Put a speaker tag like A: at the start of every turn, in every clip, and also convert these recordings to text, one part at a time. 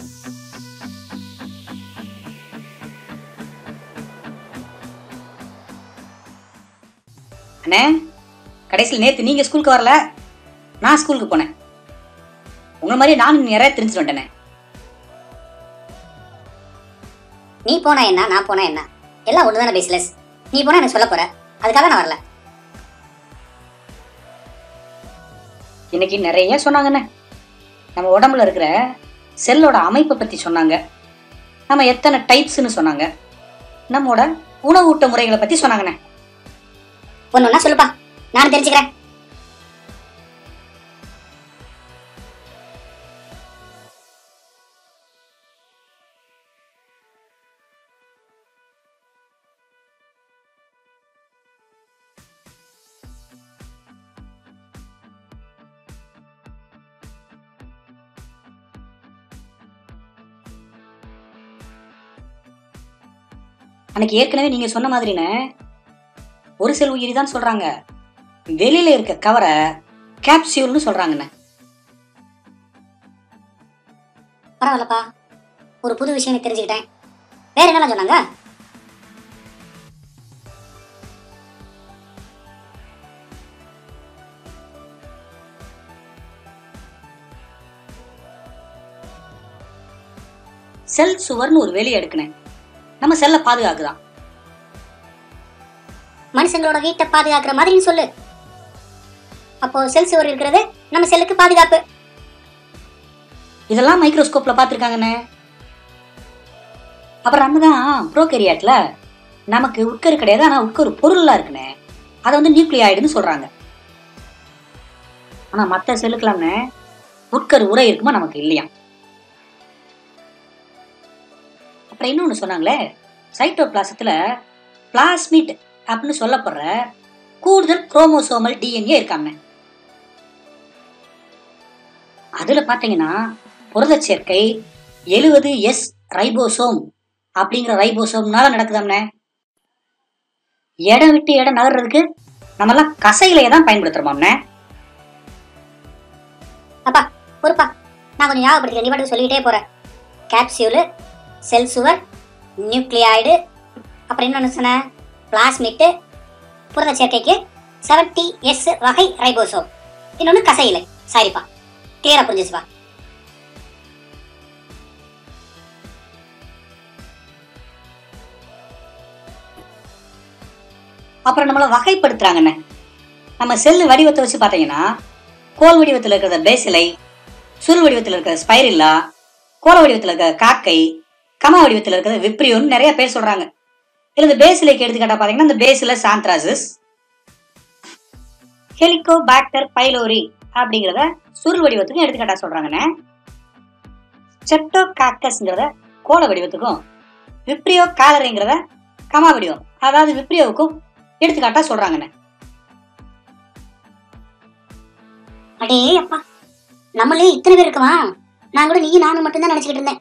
A: அண்ணே கடைசியில் நேத்து நீங்க ஸ்கூலுக்கு வரல நான் ஸ்கூலுக்கு போனேன் உங்களை மாதிரி நானும் நிறைய தெரிஞ்சுட்டு வந்துட்டேனே
B: நீ போனா என்ன நான் போனா என்ன எல்லாம் ஒன்று தானே பேசலஸ் நீ போனா எனக்கு சொல்ல போற அதுக்காக நான் வரல
A: இன்னைக்கு நிறைய சொன்னாங்கண்ணே நம்ம உடம்புல இருக்கிற செல்லோட அமைப்பை பத்தி சொன்னாங்க நம்ம எத்தனை டைப்ஸ்னு சொன்னாங்க நம்மோட உணவூட்ட முறைகளை பத்தி சொன்னாங்கண்ணே
B: ஒன்று ஒன்றா சொல்லுப்பா நானும் தெரிஞ்சுக்கிறேன்
A: அன்னைக்கு ஏற்கனவே நீங்க சொன்ன மாதிரிண்ணே ஒரு செல் உயிரி தான் சொல்றாங்க வெளியில இருக்க கவரை கேப்சியூல்னு சொல்றாங்கண்ணே
B: பரவாயில்லப்பா ஒரு புது விஷயம் எனக்கு தெரிஞ்சுக்கிட்டேன் வேற என்னலாம் சொன்னாங்க
A: செல் சுவர்னு ஒரு வெளியே எடுக்கினேன் நம்ம செல்லை பாதுகாக்குதான்
B: மனுஷங்களோட வீட்டை பாதுகாக்கிற மாதிரின்னு சொல்லு அப்போ செல் சுவர் இருக்கிறது நம்ம செல்லுக்கு பாதுகாப்பு
A: இதெல்லாம் மைக்ரோஸ்கோப்ல பார்த்துருக்காங்கண்ணே அப்புறம் நம்ம தான் ப்ரோகேரியாட்ல நமக்கு உட்கரு கிடையாது ஆனா உட்கரு பொருள்லாம் இருக்குண்ணே அதை வந்து நியூக்ளியாய்டுன்னு சொல்றாங்க ஆனா மற்ற செல்லுக்கெல்லாம்ண்ணே உட்கரு உரை இருக்குமா நமக்கு இல்லையா அப்புறம் இன்னொன்னு சொன்னாங்களே சைட்டோபிளாசத்துல பிளாஸ்மிட் அப்படின்னு சொல்லப்படுற கூடுதல் குரோமோசோமல் டிஎன்ஏ இருக்காங்க அதுல பாத்தீங்கன்னா புரதச் சேர்க்கை எழுவது எஸ் ரைபோசோம் அப்படிங்கிற ரைபோசோம்னால நடக்குதாம்னே இடம் விட்டு இடம் நகர்றதுக்கு நம்ம எல்லாம் கசையிலையே தான் பயன்படுத்துறோமாம்னே
B: அப்பா பொறுப்பா நான் கொஞ்சம் ஞாபகப்படுத்திக்கிறேன் நீ பாட்டுக்கு சொல்லிக்கிட்டே போறேன் கேப்சியூலு செல் சுவர் நியூக்ளியாய்டு அப்புறம் இன்னொன்று சொன்ன பிளாஸ்மிட்டு புரத சேர்க்கைக்கு செவன்டி எஸ் வகை ரைபோசோம் இன்னொன்று கசையிலை சாரிப்பா கிளியரா புரிஞ்சுச்சுப்பா
A: அப்புறம் நம்மள வகைப்படுத்துறாங்கண்ணே நம்ம செல் வடிவத்தை வச்சு பார்த்தீங்கன்னா கோல் வடிவத்தில் இருக்கிற பேசிலை சுருள் வடிவத்தில் இருக்கிற ஸ்பைரில்லா கோல வடிவத்தில் இருக்கிற காக்கை கம வடிவத்தில் இருக்கிற விப்ரியோன்னு நிறைய பேர் சொல்றாங்க இதுல இந்த பேசிலைக்கு எடுத்துக்காட்டா பார்த்தீங்கன்னா இந்த பேசில சாந்த்ராசிஸ் ஹெலிகோபாக்டர் பைலோரி அப்படிங்கிறத சுருள் வடிவத்துக்கும் எடுத்துக்காட்டா சொல்றாங்கண்ணே செப்டோகாக்கஸ்ங்கிறத கோல வடிவத்துக்கும் விப்ரியோ காலரிங்கிறத கமா வடிவம் அதாவது விப்ரியோவுக்கும் எடுத்துக்காட்டா சொல்றாங்கண்ணே
B: அடே அப்பா நம்மளே இத்தனை பேர் இருக்குமா நான் கூட நீ நானும் மட்டும்தான் நினைச்சுக்கிட்டு இருந்தேன்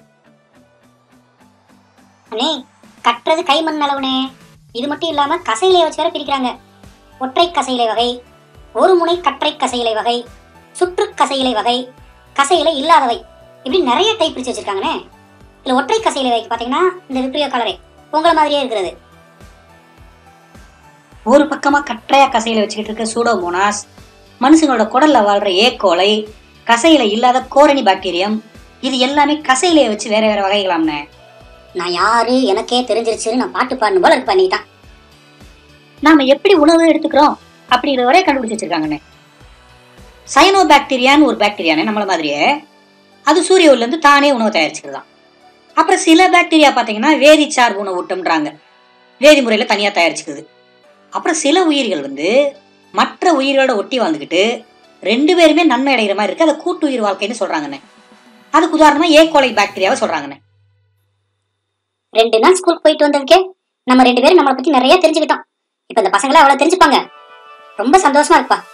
B: அண்ணே கட்டுறது கைமண் அளவுனே இது மட்டும் இல்லாம கசையிலையை வச்சு வேற பிரிக்கிறாங்க ஒற்றை கசையிலை வகை ஒரு முனை கற்றை கசையிலை வகை சுற்று கசையிலை வகை கசையிலை இல்லாதவை இப்படி நிறைய டைப் பிரிச்சு வச்சிருக்காங்கண்ணே இதுல ஒற்றை கசையிலை வகை பாத்தீங்கன்னா இந்த விப்ரியோ கலரை உங்களை மாதிரியே இருக்கிறது
A: ஒரு பக்கமா கற்றையா கசையில வச்சுக்கிட்டு இருக்க சூடோமோனாஸ் மனுஷங்களோட குடல்ல வாழ்ற ஏக்கோலை கசையில இல்லாத கோரணி பாக்டீரியம் இது எல்லாமே கசையிலைய வச்சு வேற வேற வகைகளாம்னே
B: நான் யாரு எனக்கே தெரிஞ்சிருச்சுன்னு நான் பாட்டு பாடணும் போல இருக்கு பண்ணிட்டான்
A: நாம எப்படி உணவு எடுத்துக்கிறோம் அப்படிங்கிற வரை கண்டுபிடிச்சு வச்சிருக்காங்கண்ணே சயனோ பாக்டீரியான்னு ஒரு பாக்டீரியானே நம்மள மாதிரியே அது சூரிய ஒளில இருந்து தானே உணவு தயாரிச்சுக்கிறதாம் அப்புறம் சில பாக்டீரியா பார்த்தீங்கன்னா வேதி சார்பு உணவூட்டம்ன்றாங்க வேதி முறையில தனியா தயாரிச்சுக்குது அப்புறம் சில உயிர்கள் வந்து மற்ற உயிர்களோட ஒட்டி வாழ்ந்துக்கிட்டு ரெண்டு பேருமே நன்மை அடைகிற மாதிரி இருக்கு அதை கூட்டு உயிர் வாழ்க்கைன்னு சொல்றாங்கண்ணே அதுக்கு உதாரணமா ஏகோலை பாக்டீரியாவை சொல்றாங்கண்ணே
B: ரெண்டு நாள் ஸ்கூல் போயிட்டு வந்ததுக்கே நம்ம ரெண்டு பேரும் நம்மளை பத்தி நிறைய தெரிஞ்சுக்கிட்டோம் இப்ப இந்த பசங்களை அவ்வளவு தெரிஞ்சுப்பாங்க ரொம்ப சந்தோஷமா இருப்பா